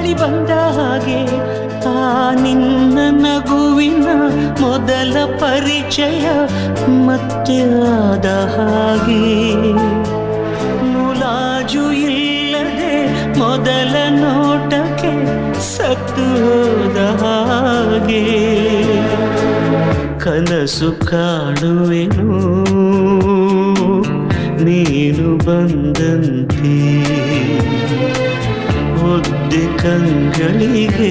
ಬಳಿ ಬಂದ ಹಾಗೆ ಆ ನಿನ್ನ ನಗುವಿನ ಮೊದಲ ಪರಿಚಯ ಮತ್ತೆ ಆದ ಹಾಗೆ ಮುಲಾಜು ಇಲ್ಲದೆ ಮೊದಲ ನೋಟಕ್ಕೆ ಸತ್ತು ಹೋದ ಹಾಗೆ ಕನಸು ಕಾಣುವೆನು ನೀನು ಬಂದಂತೆ ಒದ್ದೆ ಕಂಗಳಿಗೆ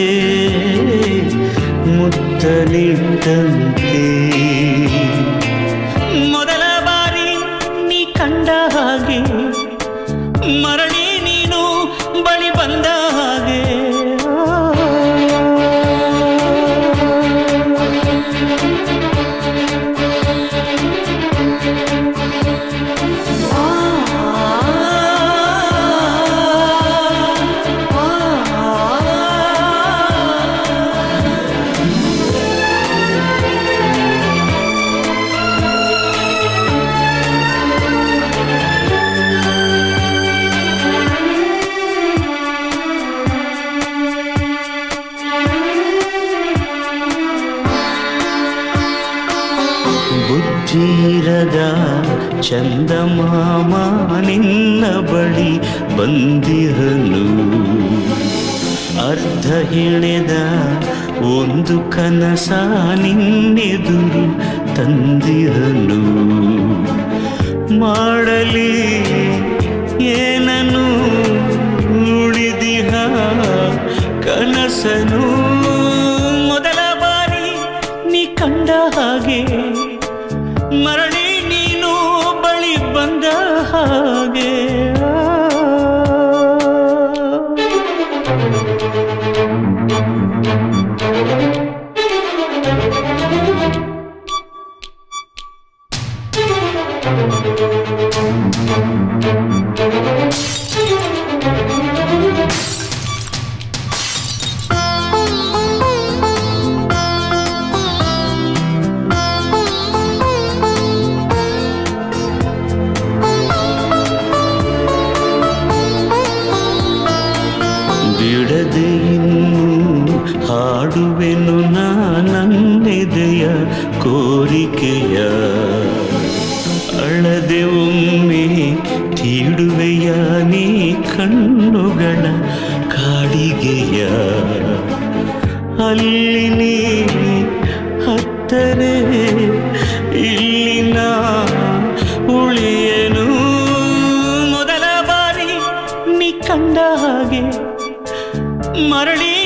ಮುತ್ತ ನಿಂತಂತೆ ಮೊದಲ ಬಾರಿ ನೀ ಕಂಡ ಹಾಗೆ ಮರಳಿ ನೀನು ಬಳಿ ಬಂದ ಹಾಗೆ ಬುದ್ಧಿರದ ಚಂದಮಾಮ ನಿನ್ನ ಬಳಿ ಬಂದಿರಲು ಅರ್ಧ ಹೆಣೆದ ಒಂದು ಕನಸ ನಿನ್ನೆದುರು ತಂದಿರಲು ಮಾಡಲಿ ಏನನು ಉಳಿದಿಹ ಕನಸನು ಮೊದಲ ಬಾರಿ ನೀ ಕಂಡ ಹಾಗೆ ಮರಳಿ ನೀನು ಬಳಿ ಬಂದ ಹಾಗೆ ಬಿಡದೆ ಇನ್ನು ಹಾಡುವೆನು ನಾನನ್ನೆದೆಯ ಕೋರಿಕೆಯ ಅಳದೆ ಒಮ್ಮೆ ತೀಡುವೆಯ ನೀ ಕಣ್ಣುಗಳ ಕಾಡಿಗೆಯ ಅಲ್ಲಿ ನೀ ಹತ್ತರೆ ಇಲ್ಲಿನ ಉಳಿಯನು ಮೊದಲ ಬಾರಿ ನೀ ಕಂಡ ಹಾಗೆ ಮರಳಿ